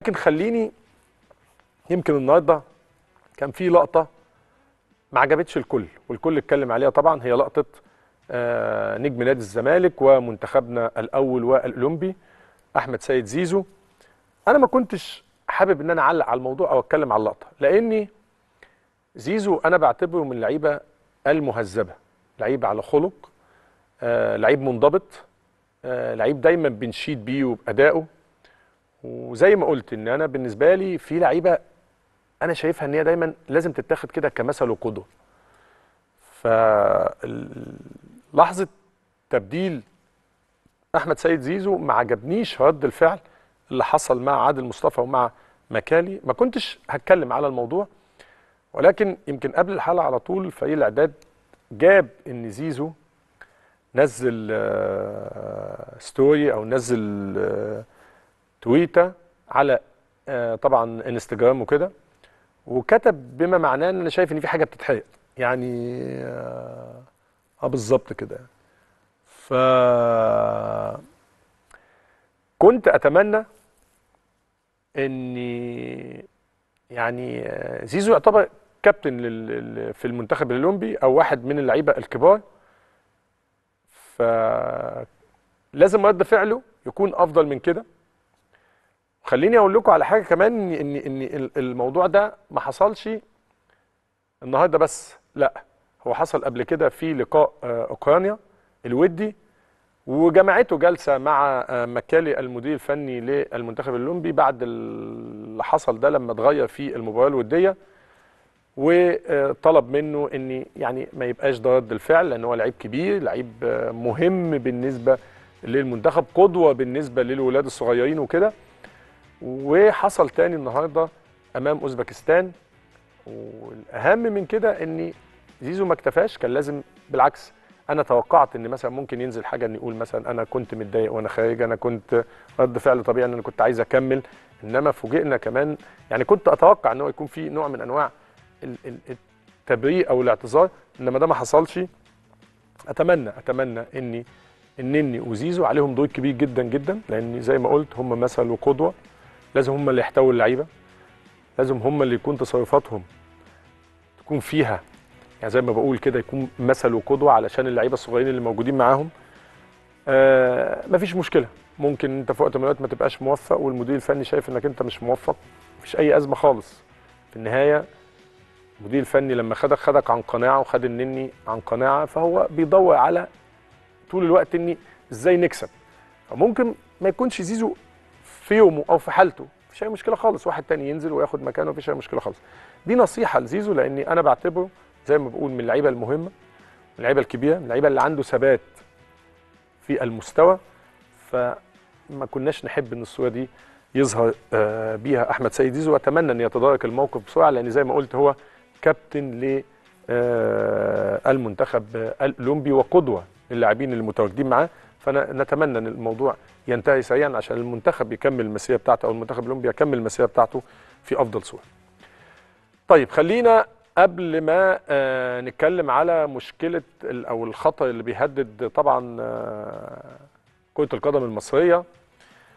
لكن خليني يمكن النهارده كان في لقطه ما عجبتش الكل والكل اتكلم عليها طبعا هي لقطه آه، نجم نادي الزمالك ومنتخبنا الاول والاولمبي احمد سيد زيزو انا ما كنتش حابب ان انا اعلق على الموضوع او اتكلم على اللقطه لاني زيزو انا بعتبره من اللعيبه المهذبه لعيب على خلق آه لعيب منضبط آه لعيب دايما بنشيد بيه وبادائه وزي ما قلت ان انا بالنسبه لي في لعيبه انا شايفها ان هي دايما لازم تتاخد كده كمثل وقدوه فلحظه تبديل احمد سيد زيزو ما عجبنيش رد الفعل اللي حصل مع عادل مصطفى ومع مكالي ما كنتش هتكلم على الموضوع ولكن يمكن قبل الحلقه على طول فريق الاعداد جاب ان زيزو نزل آه، ستوري او نزل آه، تويته على آه، طبعا انستجرام وكده وكتب بما معناه ان انا شايف ان في حاجه بتتحرق يعني اه آه، بالظبط كده ف كنت اتمنى ان يعني آه، زيزو يعتبر كابتن لل- لل- في المنتخب الاولمبي او واحد من اللعيبه الكبار ف لازم رد فعله يكون افضل من كده خليني اقول لكم على حاجه كمان ان ان ان الموضوع ده ما حصلش النهارده بس لا هو حصل قبل كده في لقاء آه، اوكرانيا الودي وجمعته جلسه مع آه، مكالي المدير الفني للمنتخب الاولمبي بعد اللي حصل ده لما اتغير في المباراه الوديه وطلب منه ان يعني ما يبقاش ده رد الفعل لان هو لعيب كبير لعيب آه، مهم بالنسبه للمنتخب قدوه بالنسبه للولاد الصغيرين وكده وحصل تاني النهارده امام اوزبكستان والاهم من كده ان زيزو ما اكتفاش كان لازم بالعكس انا توقعت ان مثلا ممكن ينزل حاجه ان يقول مثلا انا كنت متضايق وانا خارج انا كنت رد فعل طبيعي ان انا كنت عايز اكمل انما فوجئنا كمان يعني كنت اتوقع ان هو يكون في نوع من انواع ال- ال- التبرير او الاعتذار انما ده ما حصلش اتمنى اتمنى اني النني وزيزو عليهم دور كبير جدا جدا لان زي ما قلت هم مثل وقدوه لازم هم اللي يحتووا اللعيبه لازم هم اللي يكون تصرفاتهم تكون فيها يعني زي ما بقول كده يكون مثل وقدوه علشان اللعيبه الصغيرين اللي موجودين معاهم آه مفيش مشكله ممكن انت في وقت من الاوقات ما تبقاش موفق والمدير الفني شايف انك انت مش موفق مفيش اي ازمه خالص في النهايه المدير الفني لما خدك خدك عن قناعه وخد النني عن قناعه فهو بيدور على طول الوقت اني ازاي نكسب فممكن ما يكونش زيزو في يومه او في حالته مفيش اي مشكله خالص واحد تاني ينزل وياخد مكانه مفيش اي مشكله خالص دي نصيحه لزيزو لاني انا بعتبره زي ما بقول من اللعيبه المهمه من اللعيبه الكبيره من اللعيبه اللي عنده ثبات في المستوى فما كناش نحب ان الصوره دي يظهر آه، بيها احمد سيد زيزو واتمنى ان يتدارك الموقف بسرعه لان زي ما قلت هو كابتن ل آه، المنتخب الاولمبي وقدوه للاعبين المتواجدين معاه فنتمنى ان الموضوع ينتهي سريعا عشان المنتخب يكمل المسيره بتاعته او المنتخب الاولمبي يكمل المسيره بتاعته في افضل صوره. طيب خلينا قبل ما آه، نتكلم على مشكله ال- او الخطر اللي بيهدد طبعا آه، كره القدم المصريه